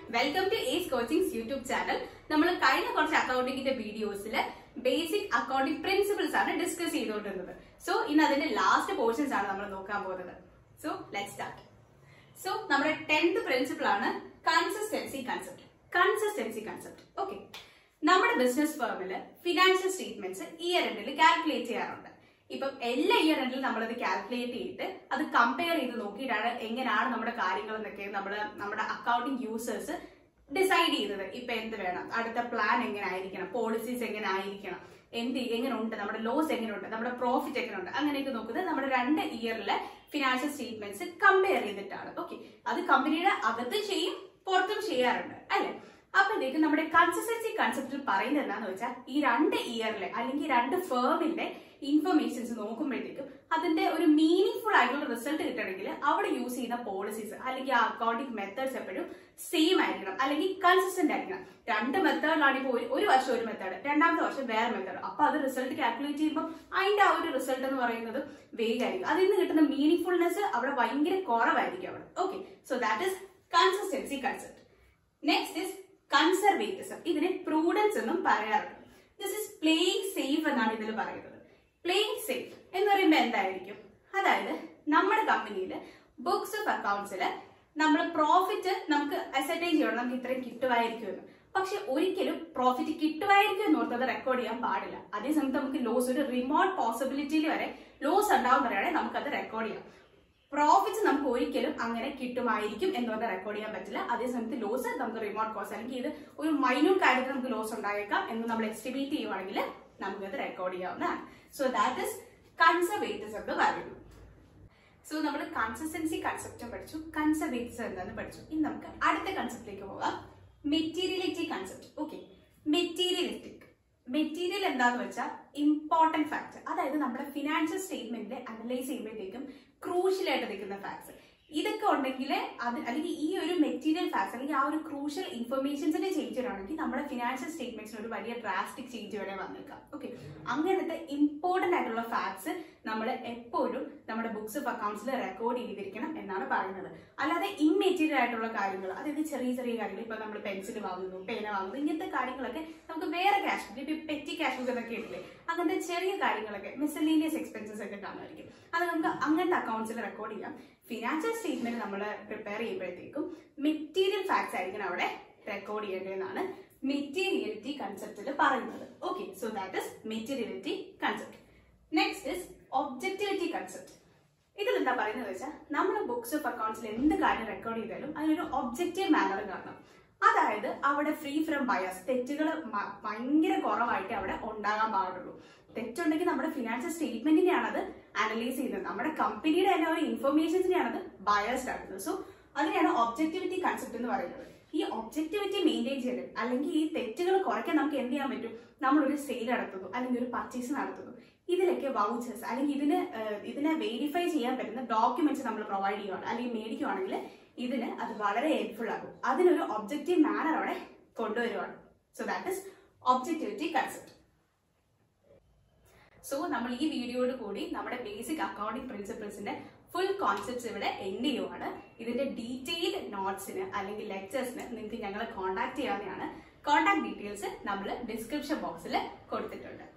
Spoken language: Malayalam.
welcome to Ace coachings YouTube channel നമ്മൾ കഴിഞ്ഞ കുറച്ച് അക്കൗണ്ടിങ്ങിന്റെ വീഡിയോസിൽ ബേസിക് അക്കൗണ്ടിംഗ് പ്രിൻസിപ്പിൾസ് ആണ് ഡിസ്കസ് ചെയ്തുകൊണ്ടിരുന്നത് സോ ഇന്ന് അതിന്റെ ലാസ്റ്റ് പോർഷൻസ് ആണ് നമ്മൾ നോക്കാൻ പോകുന്നത് സോ ലെറ്റ് സ്റ്റാർട്ട് സോ നമ്മുടെ ടെൻത്ത് പ്രിൻസിപ്പിൾ ആണ് consistency concept consistency concept okay നമ്മുടെ ബിസിനസ് ഫേമിൽ ഫിനാൻഷ്യൽ സ്റ്റേറ്റ്മെന്റ്സ് ഇയർ എൻഡിൽ കാൽക്കുലേറ്റ് ചെയ്യാറുണ്ട് ഇപ്പം എല്ലാ ഇയർ എൻഡിൽ നമ്മളത് കാൽക്കുലേറ്റ് ചെയ്തിട്ട് അത് കമ്പയർ ചെയ്ത് നോക്കിയിട്ടാണ് എങ്ങനെയാണ് നമ്മുടെ കാര്യങ്ങൾ എന്നൊക്കെ നമ്മുടെ നമ്മുടെ അക്കൗണ്ടിങ് യൂസേഴ്സ് ഡിസൈഡ് ചെയ്തത് ഇപ്പൊ എന്ത് വേണം അടുത്ത പ്ലാൻ എങ്ങനെ ആയിരിക്കണം പോളിസീസ് എങ്ങനെ ആയിരിക്കണം എന്ത് എങ്ങനെ ഉണ്ട് നമ്മുടെ ലോസ് എങ്ങനെ ഉണ്ട് നമ്മുടെ പ്രോഫിറ്റ് എങ്ങനെ ഉണ്ട് അങ്ങനെയൊക്കെ നോക്കുന്നത് നമ്മുടെ രണ്ട് ഇയറിലെ ഫിനാൻഷ്യൽ സ്റ്റേറ്റ്മെന്റ്സ് കമ്പയർ ചെയ്തിട്ടാണ് ഓക്കെ അത് കമ്പനിയുടെ അകത്ത് ചെയ്യും പുറത്തും ചെയ്യാറുണ്ട് അല്ലെ അപ്പോഴത്തേക്ക് നമ്മുടെ കൺസിസ്റ്റൻസി കൺസെപ്റ്റിൽ പറയുന്നത് എന്താന്ന് വെച്ചാൽ ഈ രണ്ട് ഇയറിലെ അല്ലെങ്കിൽ രണ്ട് ഫേമിന്റെ ഇൻഫർമേഷൻസ് നോക്കുമ്പോഴത്തേക്കും അതിന്റെ ഒരു മീനിങ് ഫുൾ ആയിട്ടുള്ള റിസൾട്ട് കിട്ടണമെങ്കിൽ അവിടെ യൂസ് ചെയ്യുന്ന പോളിസീസ് അല്ലെങ്കിൽ ആ അക്കൗണ്ടിങ് മെത്തേഡ്സ് എപ്പോഴും സെയിം ആയിരിക്കണം അല്ലെങ്കിൽ കൺസിസ്റ്റന്റ് ആയിരിക്കണം രണ്ട് മെത്തേഡിലാണ് ഇപ്പോൾ ഒരു ഒരു വർഷം ഒരു മെത്തേഡ് രണ്ടാമത്തെ വർഷം വേറെ മെത്തേഡ് അപ്പൊ അത് റിസൾട്ട് കാൽക്കുലേറ്റ് ചെയ്യുമ്പോൾ അതിന്റെ ആ ഒരു റിസൾട്ട് എന്ന് പറയുന്നത് വേഗമായിരിക്കും അതിൽ നിന്ന് കിട്ടുന്ന മീനിങ് ഫുൾനെസ് അവിടെ ഭയങ്കര കുറവായിരിക്കും അവിടെ okay so that is consistency concept next is conservatism ഇതിനെ പ്രൂഡൻസ് എന്നും പറയാറുണ്ട് ദിസ് ഇസ് പ്ലേയിങ് സേഫ് എന്നാണ് ഇതിൽ പറയുന്നത് പ്ലേയിങ് സേഫ് എന്ന് പറയുമ്പോൾ എന്തായിരിക്കും അതായത് നമ്മുടെ കമ്പനിയിൽ ബുക്സ് ഓഫ് അക്കൗണ്ട്സിൽ നമ്മൾ പ്രോഫിറ്റ് നമുക്ക് അസർട്ടൈൻ ചെയ്യണം നമുക്ക് ഇത്രയും കിട്ടുമായിരിക്കും എന്ന് പക്ഷെ ഒരിക്കലും പ്രോഫിറ്റ് കിട്ടുമായിരിക്കും എന്ന് ഓർത്തത് റെക്കോർഡ് ചെയ്യാൻ പാടില്ല അതേസമയത്ത് നമുക്ക് ലോസ് ഒരു റിമോട്ട് പോസിബിലിറ്റിയിൽ വരെ ലോസ് ഉണ്ടാവുന്നവരാണെങ്കിൽ നമുക്കത് റെക്കോർഡ് ചെയ്യാം പ്രോഫിറ്റ്സ് നമുക്ക് ഒരിക്കലും അങ്ങനെ കിട്ടുമായിരിക്കും എന്ന് പറഞ്ഞാൽ റെക്കോർഡ് ചെയ്യാൻ പറ്റില്ല അതേസമയത്ത് ലോസ് നമുക്ക് റിമോട്ട് കോസ്റ്റ് അല്ലെങ്കിൽ ഇത് ഒരു മൈന്യൂട്ട് കാര്യത്തിൽ നമുക്ക് ലോസ് ഉണ്ടായേക്കാം എന്ന് നമ്മൾ എസ്റ്റിമേറ്റ് ചെയ്യുവാണെങ്കിൽ നമുക്കത് റെക്കോർഡ് ചെയ്യാവുന്നതാണ് സോ ദാറ്റ് ഇസ് കൺസർവേറ്റീവ്സ് എന്ന് പറയുന്നു സോ നമ്മൾ കൺസിസ്റ്റൻസി കൺസെപ്റ്റും പഠിച്ചു കൺസർവേറ്റീവ്സ് എന്താണെന്ന് പഠിച്ചു ഇനി നമുക്ക് അടുത്ത കൺസെപ്റ്റിലേക്ക് പോകാം materiality concept okay materialistic material എന്താന്ന് വെച്ചാൽ ഇമ്പോർട്ടന്റ് ഫാക്ടർ അതായത് നമ്മുടെ ഫിനാൻഷ്യൽ സ്റ്റേറ്റ്മെന്റ് അനലൈസ് ചെയ്യുമ്പോഴത്തേക്കും ക്രൂഷ്യൽ ആയിട്ട് നിൽക്കുന്ന ഫാക്ട്സ് ഇതൊക്കെ ഉണ്ടെങ്കിൽ അത് അല്ലെങ്കിൽ ഈ ഒരു മെറ്റീരിയൽ ഫാക്ട്സ് അല്ലെങ്കിൽ ആ ഒരു ക്രൂഷ്യൽ ഇൻഫർമേഷൻസിന്റെ ചേഞ്ച് വരാണെങ്കിൽ നമ്മുടെ ഫിനാൻഷ്യൽ സ്റ്റേറ്റ്മെന്റ്സിന് ഒരു വലിയ ഡ്രാസ്റ്റിക് ചേഞ്ച് വരെ വന്നേക്കാം ഓക്കെ അങ്ങനത്തെ ഇമ്പോർട്ടന്റ് ആയിട്ടുള്ള ഫാക്ട്സ് നമ്മൾ എപ്പോഴും നമ്മുടെ ബുക്സ് ഓഫ് അക്കൗണ്ട്സിൽ റെക്കോർഡ് ചെയ്തിരിക്കണം എന്നാണ് പറയുന്നത് അല്ലാതെ ഇമ്മെറ്റീരിയൽ ആയിട്ടുള്ള കാര്യങ്ങൾ അതായത് ചെറിയ ചെറിയ കാര്യങ്ങൾ ഇപ്പൊ നമ്മൾ പെൻസിൽ വാങ്ങുന്നു പേന വാങ്ങുന്നു ഇങ്ങനത്തെ കാര്യങ്ങളൊക്കെ നമുക്ക് വേറെ ക്യാഷ് ഇപ്പൊ പെറ്റി ക്യാഷ് ബുക്ക് എന്നൊക്കെ ഇട്ടില്ലേ അങ്ങനത്തെ ചെറിയ കാര്യങ്ങളൊക്കെ മിസലീനിയസ് എക്സ്പെൻസസ് ഒക്കെ കാണുമായിരിക്കും അത് നമുക്ക് അങ്ങനത്തെ അക്കൗണ്ട്സിൽ റെക്കോർഡ് ചെയ്യാം ഫിനാൻഷ്യൽ സ്റ്റേറ്റ്മെന്റ് നമ്മൾ പ്രിപ്പയർ ചെയ്യുമ്പോഴത്തേക്കും മെറ്റീരിയൽ ഫാക്ട്സ് ആയിരിക്കണം അവിടെ റെക്കോർഡ് ചെയ്യേണ്ടതെന്നാണ് മെറ്റീരിയലിറ്റി കൺസെപ്റ്റിൽ പറയുന്നത് okay so that is materiality concept next is objectivity concept ഇതിൽ എന്താ പറയുന്നത് വെച്ചാൽ നമ്മൾ ബുക്സ് ഓഫ് അക്കൗണ്ട്സിൽ എന്ത് കാര്യം റെക്കോർഡ് ചെയ്താലും അതിനൊരു ഒബ്ജക്റ്റീവ് മാനർ കാണണം അതായത് അവിടെ ഫ്രീ ഫ്രം ബയസ് തെറ്റുകൾ ഭയങ്കര കുറവായിട്ട് അവിടെ ഉണ്ടാകാൻ പാടുള്ളൂ തെറ്റുണ്ടെങ്കിൽ നമ്മുടെ ഫിനാൻഷ്യൽ സ്റ്റേറ്റ്മെന്റിനെയാണ് അത് അനലൈസ് ചെയ്യുന്നത് നമ്മുടെ കമ്പനിയുടെ തന്നെ ഒരു ഇൻഫർമേഷൻസിനെയാണ് അത് ബയസ്ഡ് ആക്കുന്നത് സോ അതിനെയാണ് ഒബ്ജക്ടിവിറ്റി കൺസെപ്റ്റ് എന്ന് പറയുന്നത് ഈ ഒബ്ജക്ടിവിറ്റി മെയിൻറ്റെയിൻ ചെയ്ത് അല്ലെങ്കിൽ ഈ തെറ്റുകൾ കുറയ്ക്കാൻ നമുക്ക് എന്ത് ചെയ്യാൻ പറ്റും നമ്മളൊരു സെയിൽ നടത്തുന്നു അല്ലെങ്കിൽ ഒരു പർച്ചേസ് നടത്തുന്നു ഇതിലൊക്കെ വൗച്ചേഴ്സ് അല്ലെങ്കിൽ ഇതിന് ഏഹ്, ഇതിനെ വെരിഫൈ ചെയ്യാൻ പറ്റുന്ന ഡോക്യുമെന്റ്സ് നമ്മൾ പ്രൊവൈഡ് ചെയ്യുവാണ് അല്ലെങ്കിൽ മേടിക്കുവാണെങ്കിൽ ഇതിന് അത് വളരെ ഹെൽപ്ഫുൾ ആകും അതിനൊരു ഒബ്ജക്റ്റീവ് മാനർ അവിടെ കൊണ്ടുവരുവാണ് so that is objectivity concept so നമ്മൾ ഈ വീഡിയോയോട് കൂടി നമ്മുടെ ബേസിക് അക്കൗണ്ടിംഗ് പ്രിൻസിപ്പിൾസിന്റെ ഫുൾ കോൺസെപ്റ്റ്സ് ഇവിടെ എൻഡ് ചെയ്യുവാണ് ഇതിന്റെ ഡീറ്റെയിൽഡ് നോട്ട്സിന് അല്ലെങ്കിൽ ലെക്ചേഴ്സിന് നിങ്ങൾക്ക് ഞങ്ങളെ കോൺടാക്ട് ചെയ്യാവുന്നതാണ് കോൺടാക്ട് ഡീറ്റെയിൽസ് നമ്മൾ ഡിസ്ക്രിപ്ഷൻ ബോക്സിൽ കൊടുത്തിട്ടുണ്ട്